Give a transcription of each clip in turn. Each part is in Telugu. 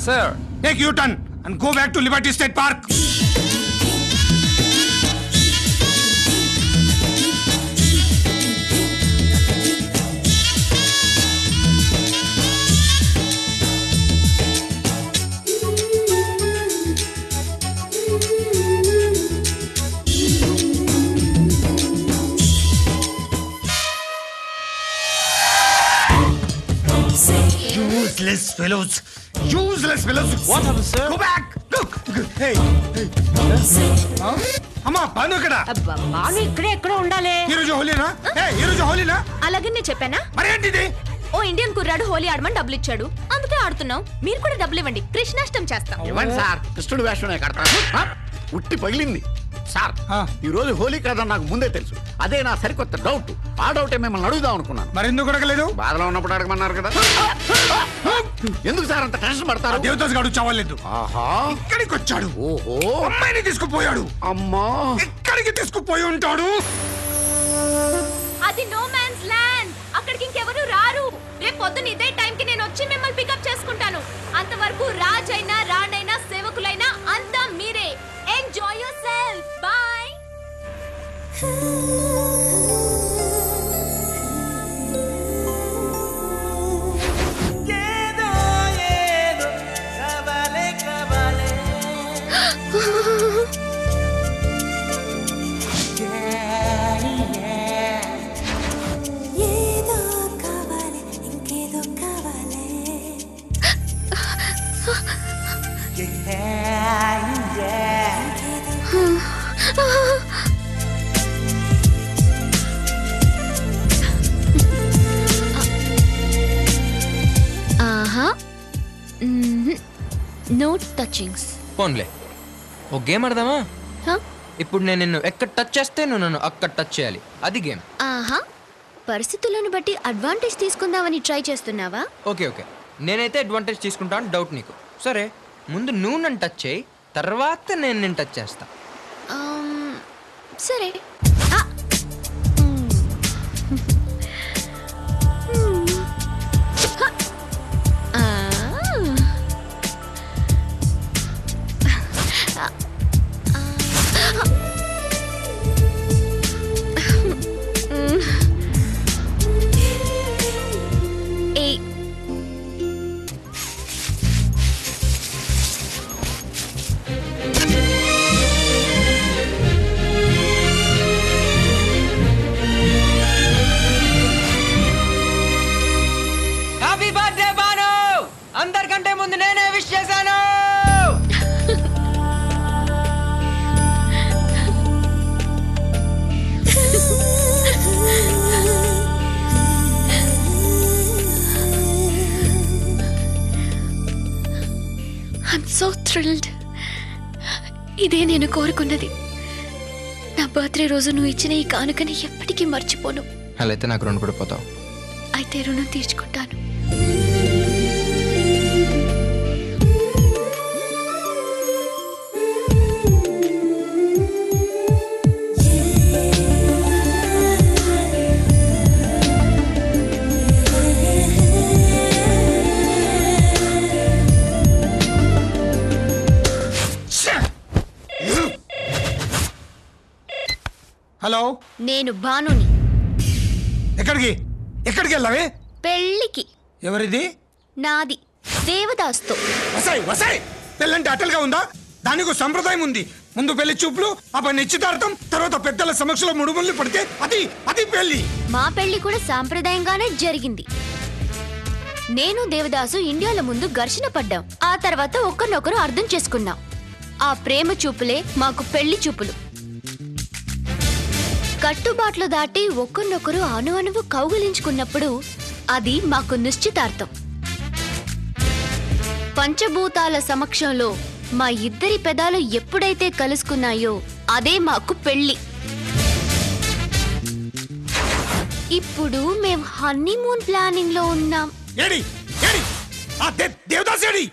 Sir Take U-turn and go back to Liberty State Park. Useless fellows. Useless fellows. What happened, sir? Go back. Go. Hey. hey. Huh? అమ్మా బాను ఇక్కడ అబ్బా బాను ఇక్కడే ఎక్కడో ఉండాలి ఈ రోజు హోలీనా ఏ ఈ రోజు హోలీనా అలాగే నేను చెప్పానా మరేంటిది ఓ ఇండియన్ కుర్రాడు హోలీ ఆడమని డబ్బులు ఇచ్చాడు అందుకే ఆడుతున్నాం మీరు కూడా డబ్బులు ఇవ్వండి కృష్ణాష్టం చేస్తాం ఇవ్వండి సార్ కృష్ణుడు వేషమే కడతాను ఆ? ఉట్టి పగిలింది సార్ ఆ. ఈ రోజు హోలీ కాదని నాకు ముందే తెలుసు అదే నా సరికొత్త డౌట్ ఆ డౌటే మిమ్మల్ని అడుగుదాం అనుకున్నాను మరెందుకు అడగలేదు బాధలో ఉన్నప్పుడు అడగమన్నారు కదా ఎందుకు సార్ అంత టెన్షన్ ఆ పడతారు దేవదాస్ గాడు చావలేదు ఆహా ఇక్కడికి వచ్చాడు ఓహో అమ్మాయిని తీసుకుపోయాడు అమ్మా ఎక్కడికి తీసుకుపోయి ఉంటాడు అది నో మ్యాన్స్ ల్యాండ్ అక్కడికి ఇంకెవరు రారు రేపు పొద్దున ఇదే టైం కి నేను వచ్చి మిమ్మల్ని పికప్ చేసుకుంటాను అంతవరకు రాజైనా రాణైనా సేవకులైనా అంతా మీరే ఎంజాయ్ యువర్ సెల్ఫ్ బాయ్ ఏదో కావాలి ఇంకేదో కావాలి ఆహా నో టచింగ్స్ పోన్లే ఓ గేమ్ ఆడదామా ఇప్పుడు నేను నిన్ను ఎక్కడ టచ్ చేస్తే నువ్వు నన్ను అక్కడ టచ్ చేయాలి అది గేమ్ ఆహా పరిస్థితులను బట్టి అడ్వాంటేజ్ తీసుకుందామని ట్రై చేస్తున్నావా ఓకే ఓకే నేనైతే అడ్వాంటేజ్ తీసుకుంటాను డౌట్ నీకు సరే ముందు నువ్వు నన్ను టచ్ చేయి తర్వాత నేను నేను టచ్ చేస్తా ఆమ్, సరే ఆ. హ. ఆ. ఆ. ఏ హ్యాపీ బర్త్డే బాను అందరికంటే ముందు నేనే విష్ చేశాను ఐమ్ సో థ్రిల్డ్ ఇదే నేను కోరుకున్నది నా బర్త్డే రోజు నువ్వు ఇచ్చిన ఈ కానుకని ఎప్పటికీ మర్చిపోను అలా అయితే నాకు రెండు కూడా పోతావు అయితే రుణం తీర్చుకుంటాను హలో నేను భానుని ఎక్కడికి ఎక్కడికి వెళ్ళావే పెళ్ళికి ఎవరిది నాది దేవదాస్తో వసాయి వసాయి పెళ్ళంటే అటల్గా ఉందా దానికి ఒక సంప్రదాయం ఉంది ముందు పెళ్లి చూపులు అప్పుడు నిశ్చితార్థం తర్వాత పెద్దల సమక్షంలో ముడుములు పడితే అది అది పెళ్లి మా పెళ్లి కూడా సాంప్రదాయంగానే జరిగింది నేను దేవదాసు ఇండియాలో ముందు ఘర్షణ పడ్డాం ఆ తర్వాత ఒకరినొకరు అర్థం చేసుకున్నాం ఆ ప్రేమ చూపులే మాకు పెళ్లి చూపులు కట్టుబాట్లు దాటి ఒకరినొకరు అణు అణువు కౌగిలించుకున్నప్పుడు అది మాకు నిశ్చితార్థం పంచభూతాల సమక్షంలో మా ఇద్దరి పెదాలు ఎప్పుడైతే కలుసుకున్నాయో అదే మాకు పెళ్లి ఇప్పుడు మేం హనీమూన్ ప్లానింగ్ లో ఉన్నాం ఏడి ఏడి ఆ దే- దేవదాస్ ఏడి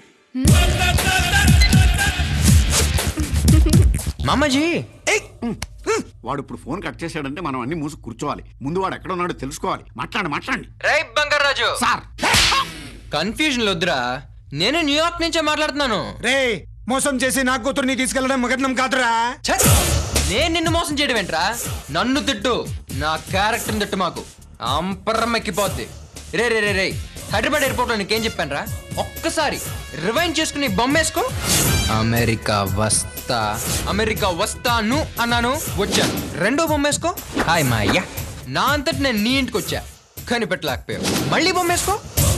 మామాజీ ఏయ్! వాడు ఇప్పుడు ఫోన్ కట్ చేశాడంటే మనం అన్ని మూసి కూర్చోవాలి ముందు వాడు ఎక్కడ ఉన్నాడో తెలుసుకోవాలి మాట్లాడండి మాట్లాడండి రై బంగారాజు సార్ కన్ఫ్యూజన్ వద్దురా నేను న్యూయార్క్ నుంచే మాట్లాడుతున్నాను రే మోసం చేసి నా కూతుర్ని తీసుకెళ్ళడం మగత్నం కాదురా ఛ! నేను నిన్ను మోసం చేయడం ఏంట్రా నన్ను తిట్టు నా క్యారెక్టర్ తిట్టు మాకు అంపరం ఎక్కిపోద్ది రే రే రే రే హైదరాబాద్ ఎయిర్పోర్ట్ లో నీకేం చెప్పాను రా ఒక్కసారి రివైండ్ చేసుకుని బొమ్మేసుకో అమెరికా వస్తా అమెరికా వస్తాను అన్నాను వచ్చాను రెండో బొమ్మేసుకో హాయ్ మా అయ్యా నా అంతటి నేను నీ ఇంటికి వచ్చా కనిపెట్టలేకపోయావు మళ్ళీ బొమ్మేసుకో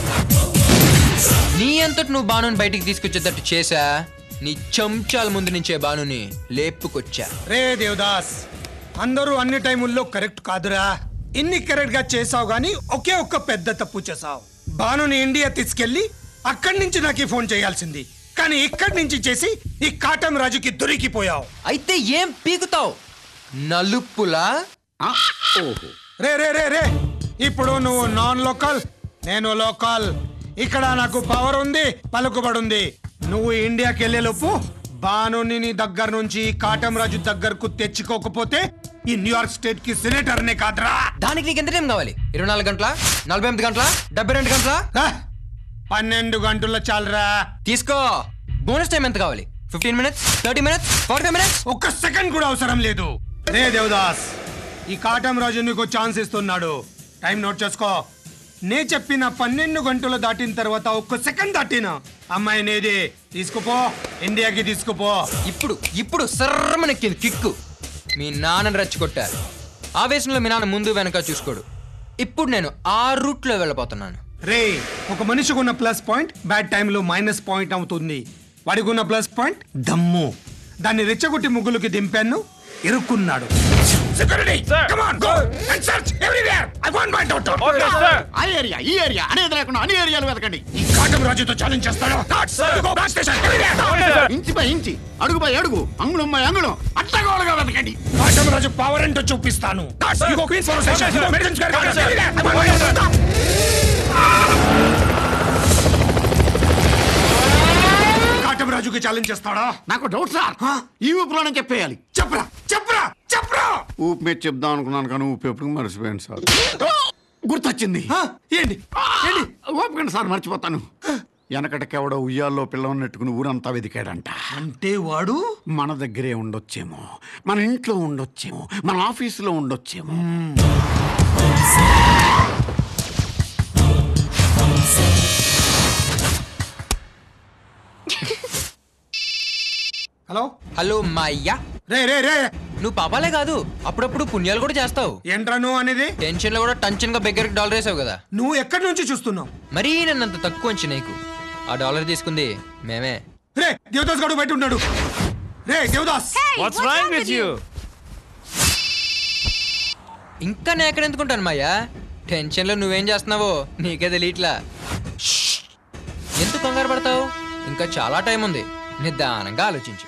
నీ అంతటి నువ్వు బానుని బయటికి తీసుకొచ్చేటట్టు చేశా నీ చెంచాల ముందు నుంచే బానుని లేపుకొచ్చా రే దేవదాస్ అందరూ అన్ని టైముల్లో కరెక్ట్ కాదురా ఇన్ని కరెక్ట్ గా చేసావు గానీ ఒకే ఒక్క పెద్ద తప్పు చేసావు బానుని ఇండియా తీసుకెళ్లి అక్కడి నుంచి నాకు ఈ ఫోన్ చేయాల్సింది కానీ ఇక్కడి నుంచి చేసి ఈ కాటం రాజుకి దొరికిపోయావు అయితే ఏం పీకుతావు నలుపులా ఆ, ఓహో రే రే రే రే ఇప్పుడు నువ్వు నాన్ లోకల్ నేను లోకల్ ఇక్కడ నాకు పవర్ ఉంది పలుకుబడి ఉంది నువ్వు ఇండియాకి వెళ్ళేలోపు బానుని నీ దగ్గర నుంచి కాటం రాజు దగ్గరకు తెచ్చుకోకపోతే ఈ న్యూయార్క్ స్టేట్ కి సెనేటర్ నే కాదురా దానికి నీకు ఎంత టైం కావాలి ఇరవై నాలుగు గంటల నలభై ఎనిమిది గంటల డెబ్బై రెండు గంటల రా, పన్నెండు గంటల చాలరా తీసుకో బోనస్ టైం ఎంత కావాలి fifteen minutes thirty minutes forty five minutes ఒక్క సెకండ్ కూడా అవసరం లేదు రే దేవదాస్ ఈ కాటం రాజు నీకు ఛాన్స్ ఇస్తున్నాడు టైం నోట్ చేసుకో నే చెప్పిన పన్నెండు గంటలు దాటిన తర్వాత ఒక్క సెకండ్ దాటిన అమ్మాయి నేది తీసుకుపో ఇండియాకి తీసుకుపో ఇప్పుడు ఇప్పుడు సర్రమనెక్కింది కిక్కు మీ నాన్నని రెచ్చగొట్టారు ఆవేశంలో మీ నాన్న ముందు వెనక చూసుకోడు ఇప్పుడు నేను ఆ రూట్లో వెళ్ళిపోతున్నాను రే ఒక మనిషికి ఉన్న ప్లస్ పాయింట్ బ్యాడ్ టైంలో మైనస్ పాయింట్ అవుతుంది వాడికి ఉన్న ప్లస్ పాయింట్ దమ్ము దాన్ని రెచ్చగొట్టి ముగ్గులకి దింపాను ఇరుక్కున్నాడు Security, come on, go and search everywhere. I want my daughter. ఆ ఏరియా ఈ ఏరియా అనేది లేకుండా అన్ని ఏరియాలు వెతకండి ఈ కాటం రాజుతో ఛాలెంజ్ చేస్తాడు Go back station, everywhere. Inch by inch అడుగు బై అడుగు అంగుళం బై అంగుళం అట్టగోలుగా వెతకండి కాటం రాజు పవర్ ఏంటో చూపిస్తాను You go Queens Forest Station, you go Madison Square Garden, everywhere. I want my daughter. కాటం రాజుకి ఛాలెంజ్ చేస్తాడా నాకు డౌట్ సార్ ఈ ఊపిలోనే చెప్పేయాలి చెప్పరా చెప్పరా చెప్పరా ఊపి మీద చెప్దాం అనుకున్నాను కానీ ఊపి ఎప్పుడు మర్చిపోయాను సార్ గుర్తొచ్చింది ఆ, ఏంటి ఏంటి ఓపికండి సార్ మర్చిపోతాను వెనకటికెవడో ఉయ్యాల్లో పిల్లని నెట్టుకుని ఊరంతా వెతికాడంట అంటే వాడు మన దగ్గరే ఉండొచ్చేమో మన ఇంట్లో ఉండొచ్చేమో మన ఆఫీసులో ఉండొచ్చేమో హలో హలో మా అయ్యా రే రే రే నువ్వు పాపాలే కాదు అప్పుడప్పుడు పుణ్యాలు కూడా చేస్తావు ఏంట్రా నువ్వు అనేది టెన్షన్ లో కూడా టెన్షన్ గా బెగ్గరికి డాలర్ వేసావు కదా నువ్వు ఎక్కడి నుంచి చూస్తున్నావు మరీ నన్నంత తక్కువ అంచి నీకు ఆ డాలర్ తీసుకుంది మేమే రే దేవదాస్ గడు బయట ఉన్నాడు రే Devdas What's wrong with you? ఇంకా నేను ఎక్కడ ఎందుకుంటాను మాయా టెన్షన్ లో నువ్వేం చేస్తున్నావో నీకే తెలియట్లా షష్! ఎందుకు కంగారు పడతావు ఇంకా చాలా టైం ఉంది నిదానంగా ఆలోచించు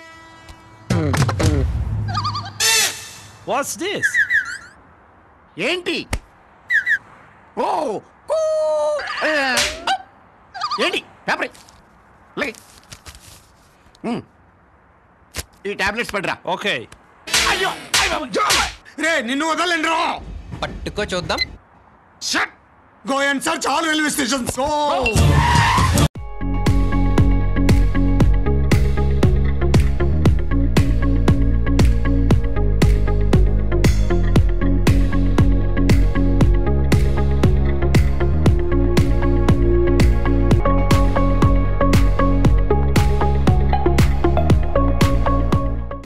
What's this? ఏంటి ఓ కూ! ఏ, ఏంటి పేపర్ లే ఉమ్. ఈ టాబ్లెట్స్ పడరా Okay. అయ్యో అయ్యో, రే నిన్ను వదలండి రా పట్టుకో చూద్దాం shut go and search all railway stations go